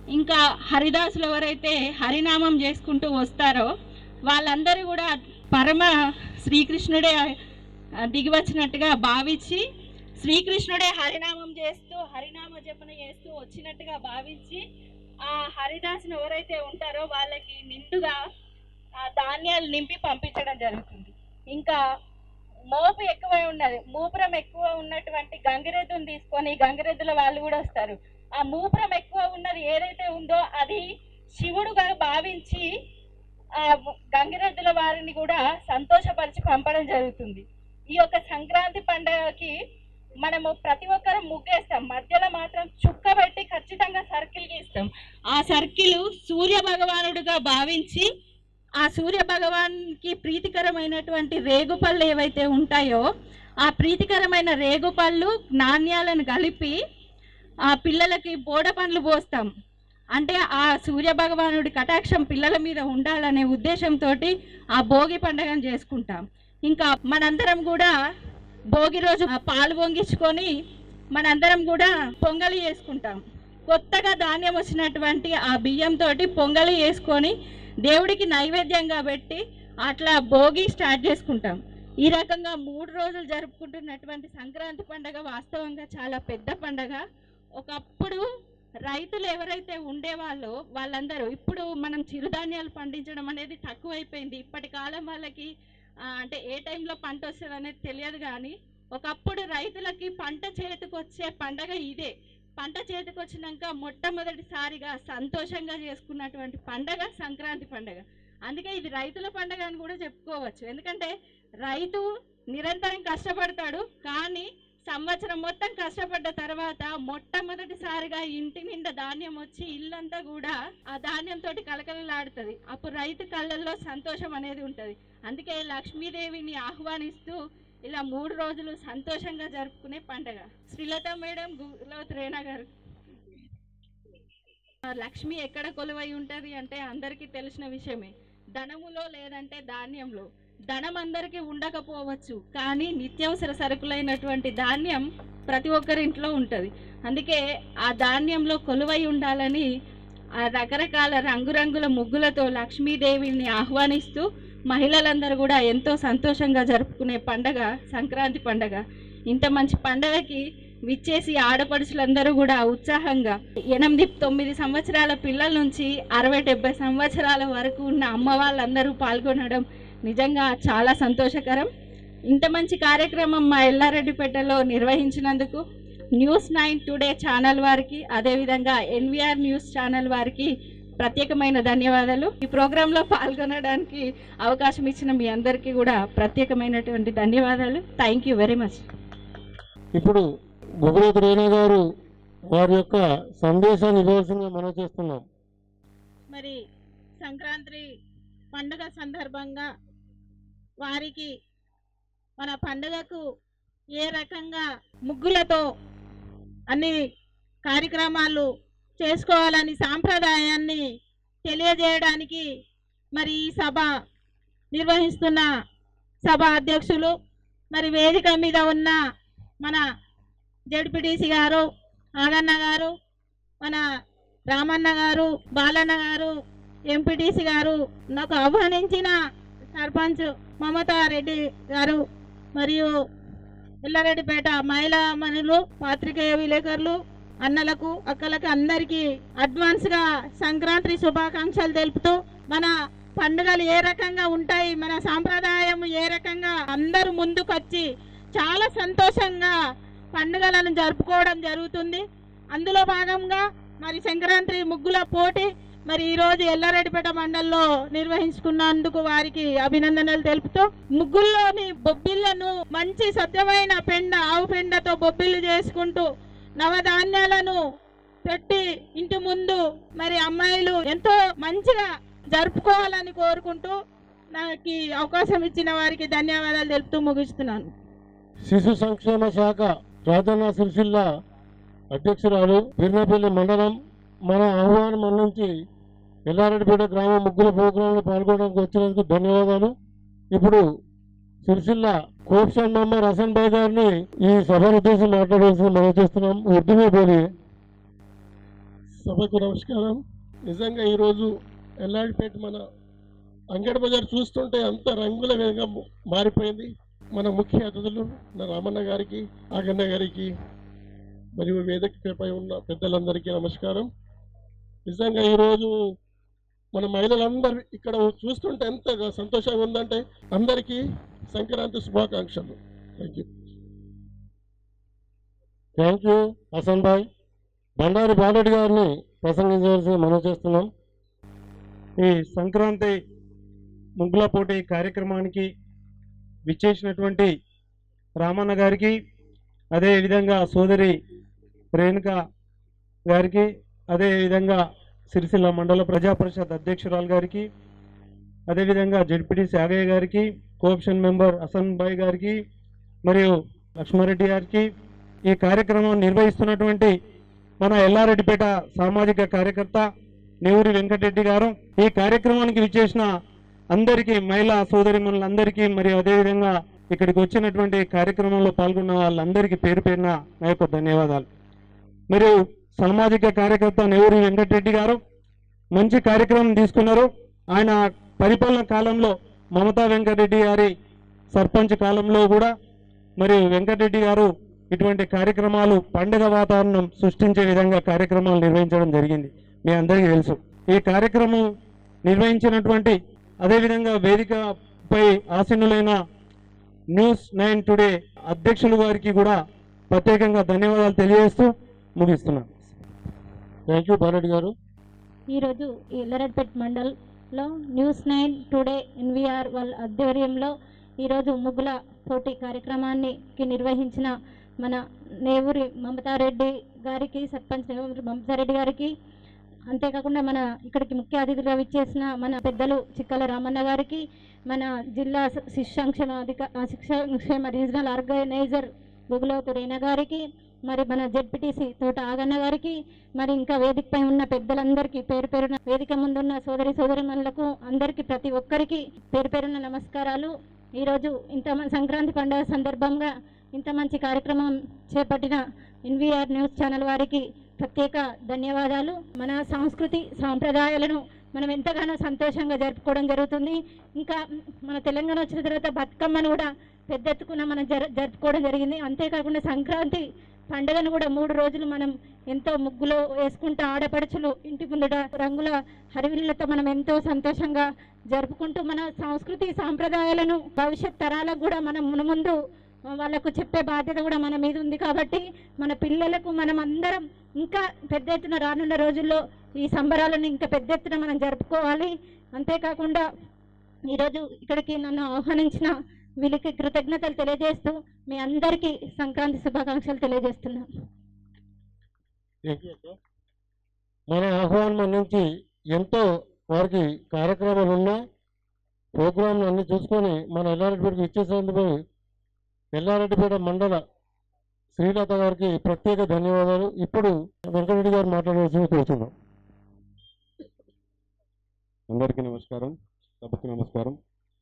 ఇంకా హరిదాసులు ఎవరైతే హరినామం చేసుకుంటూ వస్తారో వాళ్ళందరూ కూడా పరమ శ్రీకృష్ణుడే ఆ, దిగి వచ్చినట్టుగా భావించి శ్రీకృష్ణుడే హరినామం చేస్తూ హరినామ జపన చేస్తూ వచ్చినట్టుగా భావించి ఆ హరిదాసుని ఎవరైతే ఉంటారో వాళ్ళకి నిండుగా ఆ ధాన్యాలు నింపి పంపించడం జరుగుతుంది ఇంకా మోపు ఎక్కువ ఉన్నది మూపురం ఎక్కువ ఉన్నటువంటి గంగిరెద్దుని తీసుకొని గంగిరెద్దుల వాళ్ళు కూడా వస్తారు ఆ మూపురం ఎక్కువ ఉన్నది ఏదైతే ఉందో అది శివుడుగా భావించి ఆ గంగిరెద్దుల వారిని కూడా సంతోషపరిచి పంపడం జరుగుతుంది ఈ యొక్క సంక్రాంతి పండుగకి మనము ప్రతి ఒక్కరు ముగ్గేస్తాం మధ్యలో మాత్రం చుక్క పెట్టి ఖచ్చితంగా సర్కిల్ గీస్తాం ఆ సర్కిల్ సూర్య భగవానుడిగా భావించి ఆ సూర్య భగవాన్కి ప్రీతికరమైనటువంటి రేగుపళ్ళు ఏవైతే ఉంటాయో ఆ ప్రీతికరమైన రేగుపళ్ళు నాణ్యాలను కలిపి ఆ పిల్లలకి బోడ పండ్లు పోస్తాం అంటే ఆ సూర్య భగవానుడి కటాక్షం పిల్లల మీద ఉండాలనే ఉద్దేశంతో ఆ భోగి పండుగను చేసుకుంటాం ఇంకా మనందరం కూడా భోగి రోజు ఆ పాలు పొంగించుకొని మనందరం కూడా పొంగలి చేసుకుంటాం కొత్తగా ధాన్యం వచ్చినటువంటి ఆ బియ్యంతో పొంగలి చేసుకొని దేవుడికి నైవేద్యంగా పెట్టి అట్లా భోగి స్టార్ట్ చేసుకుంటాం ఈ రకంగా మూడు రోజులు జరుపుకుంటున్నటువంటి సంక్రాంతి పండగ వాస్తవంగా చాలా పెద్ద పండగ ఒకప్పుడు రైతులు ఎవరైతే ఉండేవాళ్ళో వాళ్ళందరూ ఇప్పుడు మనం చిరుధాన్యాలు పండించడం అనేది తక్కువైపోయింది ఇప్పటి కాలం వాళ్ళకి ఆ, అంటే ఏ టైంలో పంట వస్తుంది అనేది తెలియదు కానీ ఒకప్పుడు రైతులకి పంట చేతికొచ్చే పండగ ఇదే పంట చేతికి వచ్చినాక మొట్టమొదటిసారిగా సంతోషంగా చేసుకున్నటువంటి పండగ సంక్రాంతి పండగ అందుకే ఇది రైతుల పండగ అని కూడా చెప్పుకోవచ్చు ఎందుకంటే రైతు నిరంతరం కష్టపడతాడు కానీ సంవత్సరం మొత్తం కష్టపడ్డ తర్వాత మొట్టమొదటిసారిగా ఇంటి నిండా ధాన్యం వచ్చి ఇల్లంతా కూడా ఆ ధాన్యంతో కలకలలాడుతుంది అప్పుడు రైతు కళ్ళల్లో సంతోషం అనేది ఉంటుంది అందుకే లక్ష్మీదేవిని ఆహ్వానిస్తూ ఇలా మూడు రోజులు సంతోషంగా జరుపుకునే పండగ శ్రీలత మేడం గులవత్ రేణా గారు ఆ లక్ష్మి ఎక్కడ కొలువై ఉంటుంది అంటే అందరికీ తెలిసిన విషయమే ధనములో లేదంటే ధాన్యంలో ధనం అందరికీ ఉండకపోవచ్చు కానీ నిత్యావసర సరుకులైనటువంటి ధాన్యం ప్రతి ఒక్కరి ఇంట్లో ఉంటుంది అందుకే ఆ ధాన్యంలో కొలువై ఉండాలని ఆ రకరకాల రంగురంగుల ముగ్గులతో లక్ష్మీదేవిని ఆహ్వానిస్తూ మహిళలందరూ కూడా ఎంతో సంతోషంగా జరుపుకునే పండగ సంక్రాంతి పండగ ఇంత మంచి పండగకి విచ్చేసి ఆడపడుచులందరూ కూడా ఉత్సాహంగా ఎనిమిది తొమ్మిది సంవత్సరాల పిల్లల నుంచి అరవై డెబ్బై సంవత్సరాల వరకు ఉన్న అమ్మ వాళ్ళందరూ పాల్గొనడం నిజంగా చాలా సంతోషకరం ఇంత మంచి కార్యక్రమం మా ఎల్లారెడ్డిపేటలో నిర్వహించినందుకు న్యూస్ నైన్ టుడే ఛానల్ వారికి అదేవిధంగా ఎన్విఆర్ న్యూస్ ఛానల్ వారికి ప్రత్యేకమైన ధన్యవాదాలు ఈ ప్రోగ్రాంలో పాల్గొనడానికి అవకాశం ఇచ్చిన మీ అందరికీ కూడా ప్రత్యేకమైనటువంటి ధన్యవాదాలు థ్యాంక్ యూ వెరీ మచ్ ఇప్పుడు గుబురేతు రేణా గారు వారి యొక్క సందేశాన్ని ఇవ్వాల్సిందిగా మనం చేస్తున్నాం మరి సంక్రాంతి పండుగ సందర్భంగా వారికి మన పండుగకు ఏ రకంగా ముగ్గులతో అన్ని కార్యక్రమాలు చేసుకోవాలని సాంప్రదాయాన్ని తెలియజేయడానికి మరి ఈ సభ నిర్వహిస్తున్న సభ అధ్యక్షులు మరి వేదిక మీద ఉన్న మన జడ్పీటీసీ గారు ఆగన్న గారు మన రామన్న గారు బాలన్న గారు ఎంపీటీసీ గారు నాకు ఆహ్వానించిన సర్పంచ్ మమతా రెడ్డి గారు మరియు ఎల్లారెడ్డిపేట మహిళా మనులు పాత్రికేయ విలేకరులు అన్నలకు అక్కలకు అందరికీ అడ్వాన్స్గా సంక్రాంతి శుభాకాంక్షలు తెలుపుతూ మన పండుగలు ఏ రకంగా ఉంటాయి మన సాంప్రదాయం ఏ రకంగా అందరూ ముందుకొచ్చి చాలా సంతోషంగా పండుగలను జరుపుకోవడం జరుగుతుంది అందులో భాగంగా మరి సంక్రాంతి ముగ్గుల పోటీ మరి ఈ రోజు ఎల్లారెడ్డిపేట మండలంలో నిర్వహించుకున్నందుకు వారికి అభినందనలు తెలుపుతూ ముగ్గుల్లోని బొబ్బిళ్లను మంచి స్వచ్ఛమైన పెండ ఆవు పెండతో బొబ్బిళ్ళు చేసుకుంటూ నవధాన్యాలను పెట్టి ఇంటి ముందు మరి అమ్మాయిలు ఎంతో మంచిగా జరుపుకోవాలని కోరుకుంటూ నాకు ఈ అవకాశం ఇచ్చిన వారికి ధన్యవాదాలు తెలుపుతూ ముగిస్తున్నాను శిశు సంక్షేమ శాఖ రాజన్న సిరిసిల్ల అధ్యక్షురాలు పిర్నపల్లి మండలం మన ఆహ్వానం మన్నించి ఎల్లారెడ్డిపేట గ్రామ ముగ్గుల ప్రోగ్రాంలో పాల్గొనడానికి వచ్చినందుకు ధన్యవాదాలు ఇప్పుడు సిరిసిల్ల కోప్షన్ మెంబర్ హసన్ భాయ్ గారిని ఈ సభను ఉద్దేశం మాట్లాడాల్సిన మనం చేస్తున్నాం ఉర్దూ में बोलिए సభకు నమస్కారం నిజంగా ఈరోజు ఎల్లాడిపేట మన అంగడి బజార్ చూస్తుంటే అంత రంగుల వేగంగా మారిపోయింది మన ముఖ్య అతిథులు నా రామన్న గారికి ఆగన్న గారికి మరియు వేదికపై ఉన్న పెద్దలందరికీ నమస్కారం నిజంగా ఈరోజు మన మహిళలందరూ ఇక్కడ చూస్తుంటే ఎంత సంతోషంగా ఉందంటే అందరికీ సంక్రాంతి శుభాకాంక్షలు thank you thank you Hasan bhai Bandari Balareddy గారిని ప్రసంగించవలసి మనం చేస్తున్నాం ఈ సంక్రాంతి ముగ్గుల పోటీ కార్యక్రమానికి విచ్చేసినటువంటి రామన్న గారికి అదేవిధంగా సోదరి రేణుక గారికి అదేవిధంగా సిరిసిల్ల మండల ప్రజా పరిషత్ అధ్యక్షురాలు గారికి అదేవిధంగా జడ్పీటీ యాగయ్య గారికి కోఆప్షన్ మెంబర్ హసన్ భాయ్ గారికి మరియు లక్ష్మారెడ్డి గారికి ఈ కార్యక్రమం నిర్వహిస్తున్నటువంటి మన ఎల్లారెడ్డిపేట సామాజిక కార్యకర్త నెవూరి వెంకటరెడ్డి గారు ఈ కార్యక్రమానికి విచ్చేసిన అందరికీ మహిళా సోదరిమణులందరికీ మరియు అదేవిధంగా ఇక్కడికి వచ్చినటువంటి కార్యక్రమంలో పాల్గొన్న వాళ్ళందరికీ పేరు పేరున నా యొక్క ధన్యవాదాలు మరియు సామాజిక కార్యకర్త నెవూరి వెంకటరెడ్డి గారు మంచి కార్యక్రమం తీసుకున్నారు ఆయన పరిపాలన కాలంలో మమతా వెంకటరెడ్డి గారి సర్పంచ్ కాలంలో కూడా మరియు వెంకటరెడ్డి గారు ఇటువంటి కార్యక్రమాలు పండుగ వాతావరణం సృష్టించే విధంగా కార్యక్రమాలు నిర్వహించడం జరిగింది మీ అందరికీ తెలుసు ఈ కార్యక్రమం నిర్వహించినటువంటి అదేవిధంగా వేదికపై ఆసీనులైన న్యూస్ నైన్ టుడే అధ్యక్షులు గారికి కూడా ప్రత్యేకంగా ధన్యవాదాలు తెలియజేస్తూ ముగిస్తున్నాను థ్యాంక్ యూ బాలరెడ్డి గారు ఈరోజు ఈ ఎల్లరెడ్పేట్ మండల్లో న్యూస్ నైన్ టుడే ఎన్వీఆర్ వాళ్ళ ఆధ్వర్యంలో ఈరోజు ముగ్గుల పోటీ కార్యక్రమాన్ని కి నిర్వహించిన మన నేవూరి మమతారెడ్డి గారికి సర్పంచ్ నేవూరి మమతారెడ్డి గారికి అంతేకాకుండా మన ఇక్కడికి ముఖ్య అతిథిగా విచ్చేసిన మన పెద్దలు చిక్కల రామన్న గారికి మన జిల్లా శి- శిశు సంక్షేమ అధిక ఆ, శిక్ష సంక్షేమ రీజనల్ ఆర్గనైజర్ గుగులోతు రీనా గారికి మరి మన జెడ్పీటీసీ తోట ఆగన్న గారికి మరి ఇంకా వేదికపై ఉన్న పెద్దలందరికీ పేరు పేరున వేదిక ముందున్న సోదరి సోదరిమణులకు అందరికీ ప్రతి ఒక్కరికి పేరు పేరున నమస్కారాలు ఈరోజు ఇంత మ- సంక్రాంతి పండుగ సందర్భంగా ఇంత మంచి కార్యక్రమం చేపట్టిన ఎన్వీఆర్ న్యూస్ ఛానల్ వారికి ప్రత్యేక ధన్యవాదాలు మన సంస్కృతి సాంప్రదాయాలను మనం ఎంతగానో సంతోషంగా జరుపుకోవడం జరుగుతుంది ఇంకా మన తెలంగాణ వచ్చిన తర్వాత బతుకమ్మను కూడా పెద్ద ఎత్తుకున మనం జరు జరుపుకోవడం జరిగింది అంతేకాకుండా సంక్రాంతి పండుగను కూడా మూడు రోజులు మనం ఎంతో ముగ్గులో వేసుకుంటూ ఆడపడుచులు ఇంటి ముందట రంగుల హరివిల్లతో మనం ఎంతో సంతోషంగా జరుపుకుంటూ మన సంస్కృతి సాంప్రదాయాలను భవిష్యత్ తరాలకు కూడా మనం మునుముందు వాళ్ళకు చెప్పే బాధ్యత కూడా మన మీద ఉంది కాబట్టి మన పిల్లలకు మనం అందరం ఇంకా పెద్ద ఎత్తున రానున్న రోజుల్లో ఈ సంబరాలను ఇంకా పెద్ద ఎత్తున మనం జరుపుకోవాలి అంతేకాకుండా ఈరోజు ఇక్కడికి నన్ను ఆహ్వానించిన వీళ్ళకి కృతజ్ఞతలు తెలియజేస్తూ మీ అందరికీ సంక్రాంతి శుభాకాంక్షలు తెలియజేస్తున్నాను థ్యాంక్ యూ మన ఆహ్వానం నుంచి ఎంతో వారికి కార్యక్రమాలు ఉన్నాయి ప్రోగ్రాంలు అన్ని చూసుకొని మన ఎల్లారెడ్డిపేటకి ఇచ్చేసేందుకు ఎల్లారెడ్డిపేట మండల శ్రీలత గారికి ప్రత్యేక ధన్యవాదాలు ఇప్పుడు వెంకటరెడ్డి గారు మాట్లాడవలసింది కోరుతున్నాం అందరికీ నమస్కారం సభకు నమస్కారం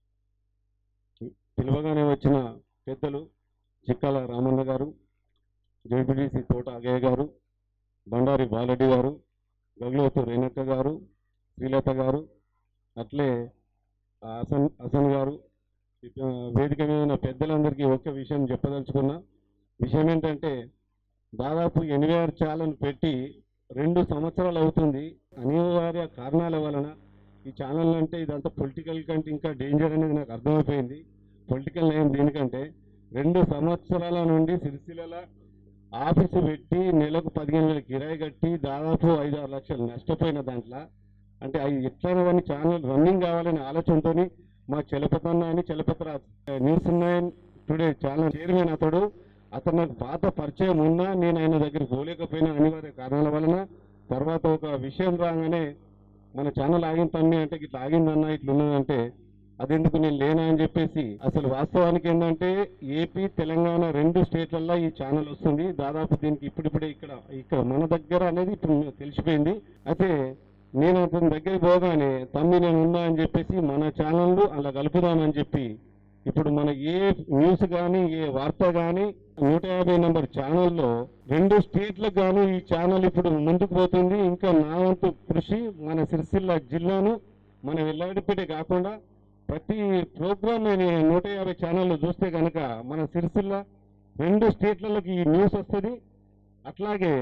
పిలవగానే వచ్చిన పెద్దలు చిక్కాల రామన్న గారు జడ్పీటీసీ తోట అగయ్య గారు బండారి బాలరెడ్డి గారు గగులోతు రేణక్క గారు శ్రీలత గారు అట్లే ఆ హసన్ హసన్ గారు ఇక వేదిక మీద ఉన్న పెద్దలందరికీ ఒక్క విషయం చెప్పదలుచుకున్నా విషయం ఏంటంటే దాదాపు ఎనభై ఆరు ఛానల్ పెట్టి రెండు సంవత్సరాలు అవుతుంది అనివార్య కారణాల వలన ఈ ఛానల్ అంటే ఇదంతా పొలిటికల్ కంటే ఇంకా డేంజర్ అనేది నాకు అర్థమైపోయింది పొలిటికల్ నయం దీనికంటే రెండు సంవత్సరాల నుండి సిరిసిల్ల ఆఫీసు పెట్టి నెలకు పదిహేను వేల కిరాయి కట్టి దాదాపు ఐదు ఆరు లక్షలు నష్టపోయిన దాంట్లో అంటే అవి ఎట్లయినా కానీ ఛానల్ రన్నింగ్ కావాలనే ఆలోచనతో మా చలపతన్న అని చలపత్ర news nine today channel chairman అతడు అతను నాకు పాత పరిచయం ఉన్నా నేను ఆయన దగ్గరికి పోలేకపోయినా అనివార్య కారణాల వలన తర్వాత ఒక విషయం రాగానే మన ఛానల్ ఆగింది తమ్మి అంటే ఇట్లా ఆగిందన్న ఇట్లా ఉన్నదంటే అదెందుకు నేను లేనా అని చెప్పేసి అసలు వాస్తవానికి ఏంటంటే ఏపీ తెలంగాణ రెండు స్టేట్లలో ఈ ఛానల్ వస్తుంది దాదాపు దీనికి ఇప్పుడిప్పుడే ఇక్కడ ఇక్కడ మన దగ్గర అనేది ఇప్పుడు మీకు తెలిసిపోయింది అయితే నేను అతని దగ్గరికి పోగానే తమ్మి నేను ఉన్నా అని చెప్పేసి మన ఛానల్ అలా కలుపుదామని చెప్పి ఇప్పుడు మన ఏ న్యూస్ కానీ ఏ వార్త కానీ నూట యాభై నెంబర్ ఛానల్లో రెండు స్టేట్లకు గాను ఈ ఛానల్ ఇప్పుడు ముందుకు పోతుంది ఇంకా నా వంతు కృషి మన సిరిసిల్ల జిల్లాను మన వెల్లాడిపేట కాకుండా ప్రతి ప్రోగ్రామ్ నూట యాభై ఛానళ్ళు చూస్తే కనుక మన సిరిసిల్ల రెండు స్టేట్లలోకి ఈ న్యూస్ వస్తుంది అట్లాగే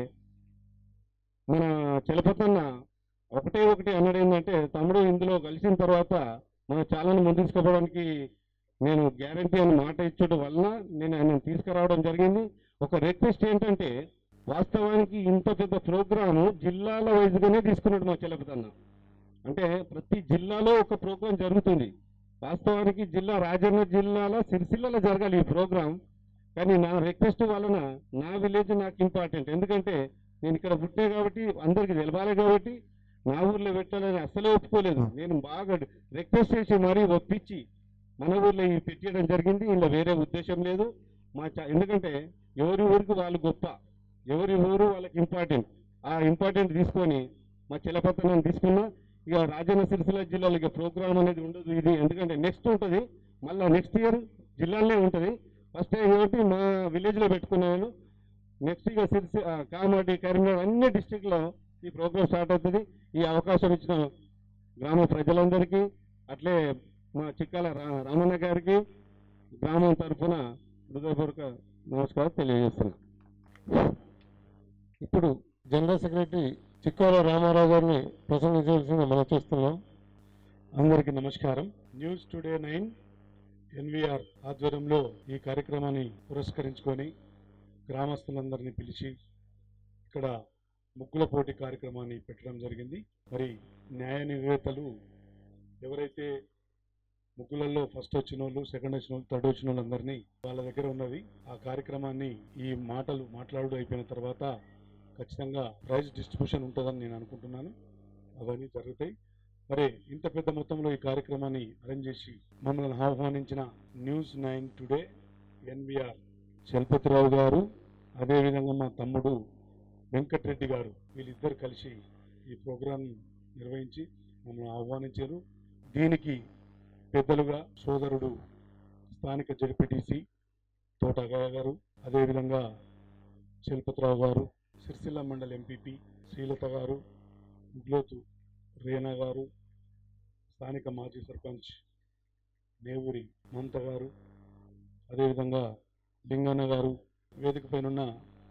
మన చలపతన్న ఒకటే ఒకటి అన్నాడు ఏంటంటే తమ్ముడు ఇందులో కలిసిన తర్వాత మన ఛానల్ ముందుకు తీసుకుపోవడానికి నేను గ్యారంటీ అని మాట ఇచ్చడం వలన నేను ఆయన తీసుకురావడం జరిగింది ఒక రిక్వెస్ట్ ఏంటంటే వాస్తవానికి ఇంత పెద్ద ప్రోగ్రాము జిల్లాల వైజ్గానే తీసుకున్నాడు మా చలపతన్న అంటే ప్రతి జిల్లాలో ఒక ప్రోగ్రాం జరుగుతుంది వాస్తవానికి జిల్లా రాజన్న జిల్లాలో సిరిసిల్లలో జరగాలి ఈ ప్రోగ్రాం కానీ నా రిక్వెస్ట్ వలన నా విలేజ్ నాకు ఇంపార్టెంట్ ఎందుకంటే నేను ఇక్కడ పుట్టే కాబట్టి అందరికి తెలవాలి కాబట్టి నా ఊర్లో పెట్టాలని అస్సలే ఒప్పుకోలేదు నేను బాగా రిక్వెస్ట్ చేసి మరీ ఒప్పించి మన ఊర్లో ఇవి పెట్టడం జరిగింది ఇలా వేరే ఉద్దేశం లేదు మా చ- ఎందుకంటే ఎవరి ఊరికి వాళ్ళు గొప్ప ఎవరి ఊరు వాళ్ళకి ఇంపార్టెంట్ ఆ ఇంపార్టెంట్ తీసుకొని మా చిలపతనం తీసుకున్నా ఇక రాజన్న సిరిసిల్ల జిల్లాలో ఇక ప్రోగ్రామ్ అనేది ఉండదు ఇది ఎందుకంటే నెక్స్ట్ ఉంటుంది మళ్ళీ నెక్స్ట్ ఇయర్ జిల్లాలోనే ఉంటుంది ఫస్ట్ టైం కాబట్టి మా విలేజ్లో పెట్టుకున్నాను నెక్స్ట్ ఇక సిరిసి ఆ, కామారెడ్డి కరీంనగర్ అన్ని డిస్టిక్లో ఈ ప్రోగ్రామ్ స్టార్ట్ అవుతుంది ఈ అవకాశం ఇచ్చిన గ్రామ ప్రజలందరికీ అట్లే మా చిక్కాల రా- రామన్న గారికి గ్రామం తరఫున హృదయపూర్వక నమస్కారం తెలియజేస్తున్నాను ఇప్పుడు జనరల్ సెక్రటరీ చిక్కాల రామారావు గారిని ప్రసంగించవలసింది మనం చూస్తున్నాం అందరికీ నమస్కారం న్యూస్ టుడే నైన్ ఎన్విఆర్ ఆధ్వర్యంలో ఈ కార్యక్రమాన్ని పురస్కరించుకొని గ్రామస్తులందరినీ పిలిచి ఇక్కడ ముగ్గుల పోటీ కార్యక్రమాన్ని పెట్టడం జరిగింది మరి న్యాయ నిర్వేతలు ఎవరైతే ముగ్గులలో ఫస్ట్ వచ్చిన వాళ్ళు సెకండ్ వచ్చిన వాళ్ళు థర్డ్ వచ్చిన వాళ్ళందరినీ వాళ్ళ దగ్గర ఉన్నది ఆ కార్యక్రమాన్ని ఈ మాటలు మాట్లాడు అయిపోయిన తర్వాత ఖచ్చితంగా ప్రైజ్ డిస్ట్రిబ్యూషన్ ఉంటుందని నేను అనుకుంటున్నాను అవన్నీ జరుగుతాయి మరి ఇంత పెద్ద మొత్తంలో ఈ కార్యక్రమాన్ని అరేంజ్ చేసి మమ్మల్ని ఆహ్వానించిన news nine today NBR Chalapathi Rao గారు అదేవిధంగా మా తమ్ముడు వెంకటరెడ్డి గారు వీళ్ళిద్దరు కలిసి ఈ ప్రోగ్రాం నిర్వహించి మమ్మల్ని ఆహ్వానించారు దీనికి పెద్దలుగా సోదరుడు స్థానిక జడ్పీటీసీ తోటగాయ గారు అదేవిధంగా చలపతిరావు గారు సిరిసిల్ల మండల్ ఎంపీపీ శ్రీలత గారు ముగ్లోతు రేనా గారు స్థానిక మాజీ సర్పంచ్ నేవూరి మమత గారు అదేవిధంగా లింగన్న గారు వేదిక పైన ఉన్న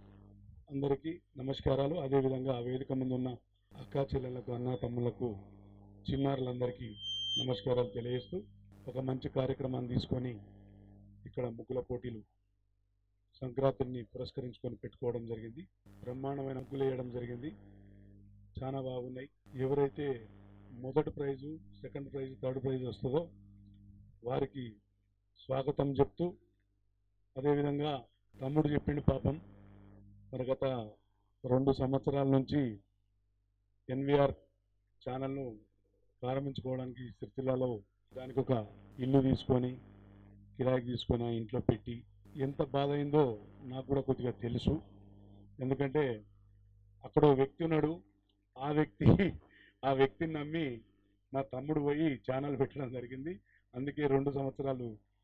అందరికీ నమస్కారాలు అదేవిధంగా ఆ వేదిక ముందు ఉన్న అక్కా చెల్లెలకు అన్న తమ్ముళ్లకు చిన్నారులందరికీ నమస్కారాలు తెలియజేస్తూ ఒక మంచి కార్యక్రమాన్ని తీసుకొని ఇక్కడ ముగ్గుల పోటీలు సంక్రాంతిని పురస్కరించుకొని పెట్టుకోవడం జరిగింది బ్రహ్మాండమైన ముగ్గులు వేయడం జరిగింది చాలా బాగున్నాయి ఎవరైతే మొదటి prize second prize third prize వస్తుందో వారికి స్వాగతం చెప్తూ అదేవిధంగా తమ్ముడు చెప్పిండు పాపం మరి గత రెండు సంవత్సరాల నుంచి ఎన్విఆర్ ఛానల్ను ప్రారంభించుకోవడానికి సిరిసిల్లాలో దానికి ఒక ఇల్లు తీసుకొని కిరాయికి తీసుకొని ఆ ఇంట్లో పెట్టి ఎంత బాధ అయిందో నాకు కూడా కొద్దిగా తెలుసు ఎందుకంటే అక్కడ ఓ వ్యక్తి ఉన్నాడు ఆ వ్యక్తి ఆ వ్యక్తిని నమ్మి నా తమ్ముడు పోయి ఛానల్ పెట్టడం జరిగింది అందుకే రెండు సంవత్సరాలు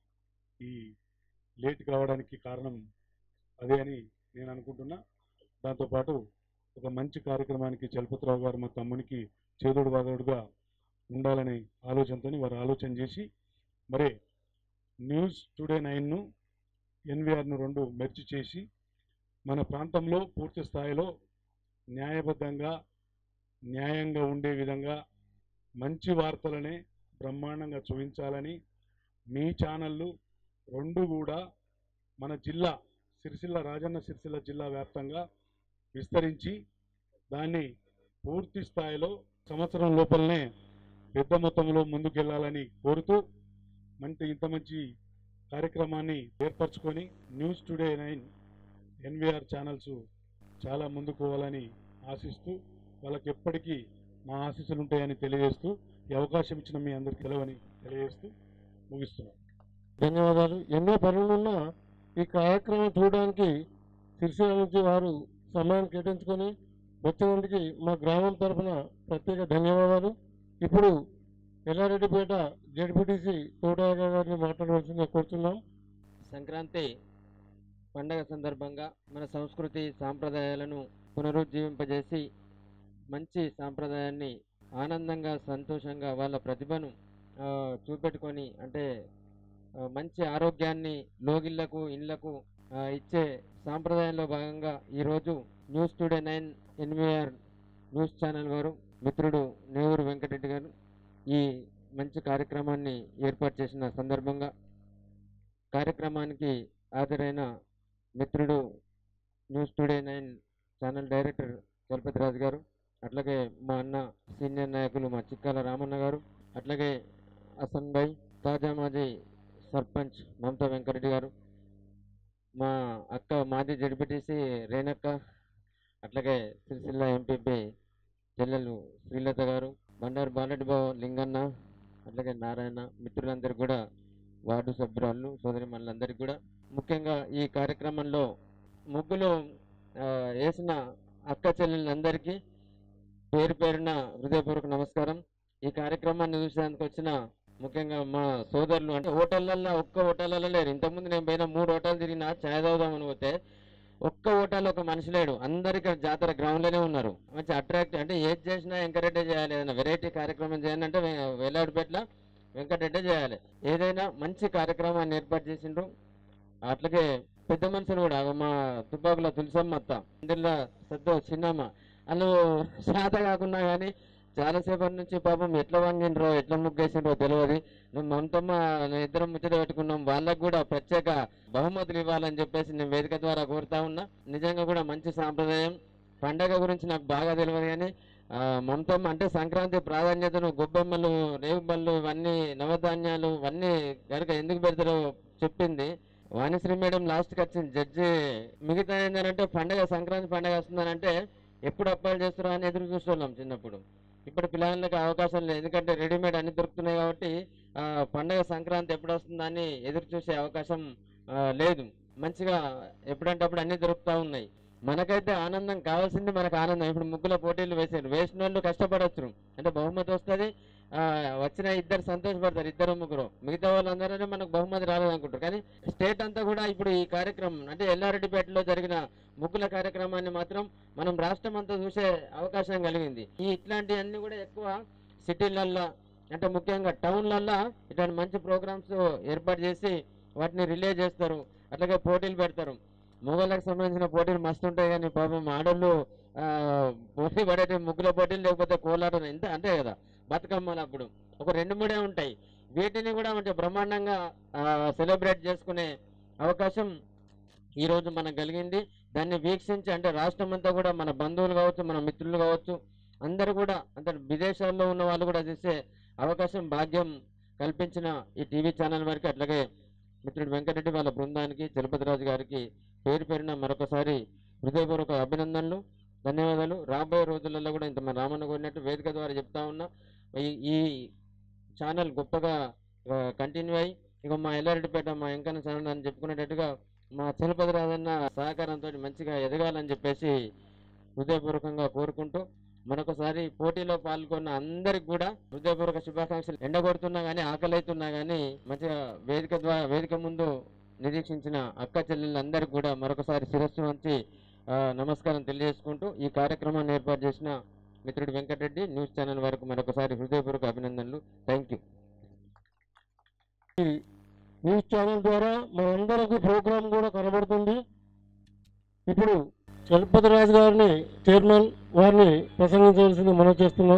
ఈ లేట్ కావడానికి కారణం అదే అని నేను అనుకుంటున్నా దాంతోపాటు ఒక మంచి కార్యక్రమానికి చలపతిరావు గారు మా తమ్మునికి చేదోడు వాదోడుగా ఉండాలనే ఆలోచనతో వారు ఆలోచన చేసి మరి న్యూస్ టుడే నైన్ను ఎన్విఆర్ను రెండు మెర్చి చేసి మన ప్రాంతంలో పూర్తి స్థాయిలో న్యాయబద్ధంగా న్యాయంగా ఉండే విధంగా మంచి వార్తలనే బ్రహ్మాండంగా చూపించాలని మీ ఛానళ్ళు రెండు కూడా మన జిల్లా సిరిసిల్ల రాజన్న సిరిసిల్ల జిల్లా వ్యాప్తంగా విస్తరించి దాన్ని పూర్తి స్థాయిలో సంవత్సరం లోపలనే పెద్ద మొత్తంలో ముందుకెళ్లాలని కోరుతూ మంచి ఇంత మంచి కార్యక్రమాన్ని ఏర్పరచుకొని news today nine NVR channels చాలా ముందుకు పోవాలని ఆశిస్తూ వాళ్ళకి ఎప్పటికీ మా ఆశీస్సులు ఉంటాయని తెలియజేస్తూ ఈ అవకాశం ఇచ్చిన మీ అందరికి తెలవని తెలియజేస్తూ ముగిస్తున్నాను ధన్యవాదాలు ఎన్నో పనులున్నా ఈ కార్యక్రమం చూడడానికి సిరిసిల్ల నుంచి వారు సమయం కేటాయించుకొని వచ్చినందుకు మా గ్రామం తరఫున ప్రత్యేక ధన్యవాదాలు ఇప్పుడు ఎల్లారెడ్డిపేట జడ్పీటీసీ తోటయ్య గారిని మాట్లాడవలసిందిగా కోరుతున్నాం సంక్రాంతి పండగ సందర్భంగా మన సంస్కృతి సాంప్రదాయాలను పునరుజ్జీవింపజేసి మంచి సాంప్రదాయాన్ని ఆనందంగా సంతోషంగా వాళ్ళ ప్రతిభను ఆ, చూపెట్టుకొని అంటే ఆ, మంచి ఆరోగ్యాన్ని లోగిళ్లకు ఇళ్లకు ఆ, ఇచ్చే సాంప్రదాయంలో భాగంగా ఈరోజు news today nine NVR news channel వారు మిత్రుడు నేవూరు వెంకటరెడ్డి గారు ఈ మంచి కార్యక్రమాన్ని ఏర్పాటు చేసిన సందర్భంగా కార్యక్రమానికి హాజరైన మిత్రుడు news today nine channel director Chalapathi Raju గారు అట్లాగే మా అన్న సీనియర్ నాయకులు మా చిక్కాల రామన్న గారు అట్లాగే హసన్ భాయ్ తాజా మాజీ సర్పంచ్ మమతా వెంకరెడ్డి గారు మా అక్క మాజీ జడ్పీటీసీ రేణక్క అట్లాగే సిరిసిల్ల ఎంపీపీ చెల్లెలు శ్రీలత గారు బండారు బాలరెడ్డి బాబు లింగన్న అట్లాగే నారాయణ మిత్రులందరూ కూడా వార్డు సభ్యురాళ్ళు సోదరి మనందరికీ కూడా ముఖ్యంగా ఈ కార్యక్రమంలో ముగ్గులు ఆ, వేసిన అక్క చెల్లెళ్ళందరికీ పేరు పేరున హృదయపూర్వక నమస్కారం ఈ కార్యక్రమాన్ని చూసేందుకు వచ్చిన ముఖ్యంగా మా సోదరులు అంటే హోటళ్ళల్లో ఒక్క హోటళ్ళలో లేరు ఇంతకుముందు నేను పోయిన మూడు హోటల్ తిరిగినా ఛాయ్ తాగుదామని పోతే ఒక్క హోటల్ ఒక మనిషి లేడు అందరు ఇక్కడ జాతర గ్రౌండ్లోనే ఉన్నారు మంచి అట్రాక్టివ్ అంటే ఏది చేసినా వెంకటరెడ్డి చేయాలి ఏదైనా వెరైటీ కార్యక్రమం చేయాలంటే వె- వెల్లాడిపేటలో వెంకటరెడ్డి చేయాలి ఏదైనా మంచి కార్యక్రమాన్ని ఏర్పాటు చేసిండ్రు అట్లాగే పెద్ద మనుషులు కూడా మా తుపాకుల తులసమ్మ అత్త ఇందులో సద్దు చిన్నమ్మ వాళ్ళు శాత కాకున్నా కానీ చాలాసేపటి నుంచి పాపం ఎట్లా వంగిండ్రో ఎట్లా ముగ్గేసిండ్రో తెలియదు మేము మమతమ్మ నేను ఇద్దరం ముచ్చట పెట్టుకున్నాం వాళ్ళకు కూడా ప్రత్యేక బహుమతులు ఇవ్వాలని చెప్పేసి నేను వేదిక ద్వారా కోరుతా ఉన్నా నిజంగా కూడా మంచి సాంప్రదాయం పండగ గురించి నాకు బాగా తెలియదు కానీ ఆ, మమతమ్మ అంటే సంక్రాంతి ప్రాధాన్యతను గొబ్బెమ్మలు రేగుబళ్ళు ఇవన్నీ నవధాన్యాలు ఇవన్నీ కనుక ఎందుకు పెడతారో చెప్పింది వాణిశ్రీ మేడం లాస్ట్కి వచ్చింది జడ్జి మిగతా ఏంటంటే పండగ సంక్రాంతి పండగ వస్తుందనంటే ఎప్పుడు అప్పాలు చేస్తారో అని ఎదురు చూస్తున్నాం చిన్నప్పుడు ఇప్పుడు పిల్లలకి అవకాశం లేదు ఎందుకంటే రెడీమేడ్ అన్ని దొరుకుతున్నాయి కాబట్టి ఆ, పండగ సంక్రాంతి ఎప్పుడు వస్తుందని ఎదురు చూసే అవకాశం ఆ, లేదు మంచిగా ఎప్పుడంటే అప్పుడు అన్ని దొరుకుతూ ఉన్నాయి మనకైతే ఆనందం కావాల్సింది మనకు ఆనందం ఇప్పుడు ముగ్గుల పోటీలు వేసారు వేసిన వాళ్ళు కష్టపడవచ్చు అంటే బహుమతి వస్తుంది వచ్చిన ఇద్దరు సంతోషపడతారు ఇద్దరు ముగ్గురు మిగతా వాళ్ళందరూ మనకు బహుమతి రాలేదనుకుంటారు కానీ స్టేట్ అంతా కూడా ఇప్పుడు ఈ కార్యక్రమం అంటే ఎల్లారెడ్డిపేటలో జరిగిన ముగ్గుల కార్యక్రమాన్ని మాత్రం మనం రాష్ట్రం అంతా చూసే అవకాశం కలిగింది ఈ ఇట్లాంటివన్నీ కూడా ఎక్కువ సిటీలల్లో అంటే ముఖ్యంగా టౌన్లల్లో ఇట్లాంటి మంచి ప్రోగ్రామ్స్ ఏర్పాటు చేసి వాటిని రిలే చేస్తారు అట్లాగే పోటీలు పెడతారు మొగోళ్ళకి సంబంధించిన పోటీలు మస్తు ఉంటాయి కానీ పాపం ఆడోళ్ళు ఆ, పోటీ పడేటి ముగ్గుల పోటీలు లేకపోతే కోలాటం ఎంత అంతే కదా బతుకమ్మలు అప్పుడు ఒక రెండు మూడే ఉంటాయి వీటిని కూడా కొంచెం బ్రహ్మాండంగా సెలబ్రేట్ చేసుకునే అవకాశం ఈరోజు మనకు కలిగింది దాన్ని వీక్షించి అంటే రాష్ట్రం అంతా కూడా మన బంధువులు కావచ్చు మన మిత్రులు కావచ్చు అందరూ కూడా అంటే విదేశాల్లో ఉన్న వాళ్ళు కూడా చూసే అవకాశం భాగ్యం కల్పించిన ఈ టీవీ ఛానల్ వారికి అట్లాగే మిత్రుడు వెంకటరెడ్డి వాళ్ళ బృందానికి చలపతిరాజు గారికి పేరు పేరున మరొకసారి హృదయపూర్వక అభినందనలు ధన్యవాదాలు రాబోయే రోజులలో కూడా ఇంత మన రామన్న కోరినట్టు వేదిక ద్వారా చెప్తా ఉన్నా ఈ ఈ ఛానల్ గొప్పగా కంటిన్యూ అయ్యి ఇక మా ఎల్లారెడ్డిపేట మా వెంకన్న ఛానల్ అని చెప్పుకునేటట్టుగా మా చలపతి రాజన్న సహకారంతో మంచిగా ఎదగాలని చెప్పేసి హృదయపూర్వకంగా కోరుకుంటూ మరొకసారి పోటీలో పాల్గొన్న అందరికి కూడా హృదయపూర్వక శుభాకాంక్షలు ఎండగొడుతున్నా కానీ ఆకలి అవుతున్నా కానీ మంచిగా వేదిక ద్వారా వేదిక ముందు నిరీక్షించిన అక్క చెల్లెళ్ళందరికీ కూడా మరొకసారి శిరస్సు వంచి ఆ, నమస్కారం తెలియజేసుకుంటూ ఈ కార్యక్రమాన్ని ఏర్పాటు చేసిన మిత్రుడు వెంకటరెడ్డి న్యూస్ ఛానల్ వరకు మరొకసారి హృదయపూర్వక అభినందనలు థ్యాంక్ యూ న్యూస్ ఛానల్ ద్వారా మనందరికీ ప్రోగ్రాం కూడా కనబడుతుంది ఇప్పుడు చలపతి రాజు గారిని చైర్మన్ వారిని ప్రసంగించవలసింది మనం చేస్తున్నాం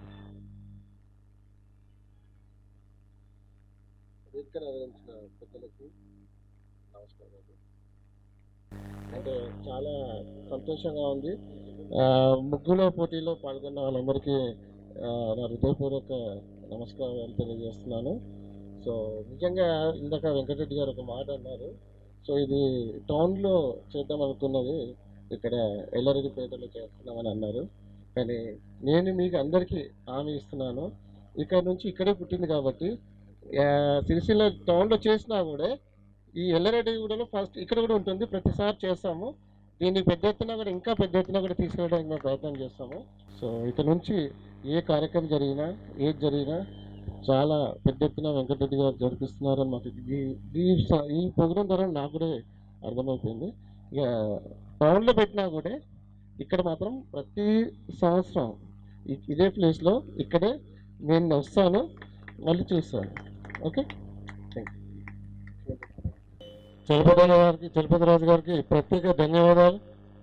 వేదిక నిర్వహించిన పెద్దలకి నమస్కారాలు అంటే చాలా సంతోషంగా ఉంది ఆ, ముగ్గుల పోటీలో పాల్గొన్న వాళ్ళందరికీ ఆ, నా హృదయపూర్వక నమస్కారాలు తెలియజేస్తున్నాను సో నిజంగా ఇందాక వెంకటరెడ్డి గారు ఒక మాట అన్నారు సో ఇది టౌన్లో చేద్దాం అనుకున్నది ఇక్కడ ఎల్లారెడ్డిపేటలో చేస్తున్నామని అన్నారు కానీ నేను మీకు అందరికీ హామీ ఇస్తున్నాను ఇక్కడ నుంచి ఇక్కడే పుట్టింది కాబట్టి ఆ, సిరిసిల్ల టౌన్లో చేసినా కూడా ఈ ఎల్లారెడ్డిగూడలో ఫస్ట్ ఇక్కడ కూడా ఉంటుంది ప్రతిసారి చేస్తాము దీన్ని పెద్ద ఎత్తున కూడా ఇంకా పెద్ద ఎత్తున కూడా తీసుకెళ్ళడానికి మేము ప్రయత్నం చేస్తాము సో ఇక నుంచి ఏ కార్యక్రమం జరిగినా ఏది జరిగినా చాలా పెద్ద ఎత్తున వెంకటరెడ్డి గారు జరిపిస్తున్నారని మాకు ఈ ఈ స- ఈ ప్రోగ్రాం ద్వారా నాకు కూడా అర్థమైపోయింది ఇక టౌన్లో పెట్టినా కూడా ఇక్కడ మాత్రం ప్రతి సంవత్సరం ఇ- ఇదే ప్లేస్లో ఇక్కడే నేను వస్తాను మళ్ళీ చూస్తాను ఓకే థ్యాంక్ యూ చలపతి గారికి చలపతి రాజు గారికి ప్రత్యేక ధన్యవాదాలు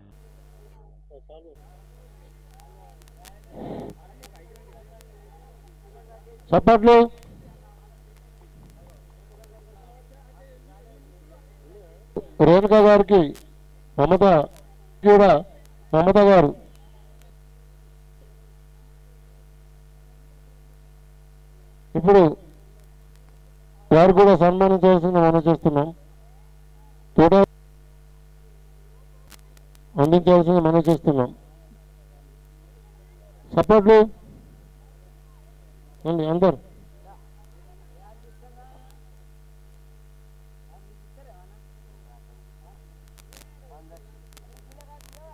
చప్పట్లు రేణుక గారికి మమత కూడా మమత గారు ఇప్పుడు వారు కూడా సన్మానించవలసింది మనం చేస్తున్నాం తోట అందించవలసింది మనం చేస్తున్నాం సపోర్ట్లు అందరు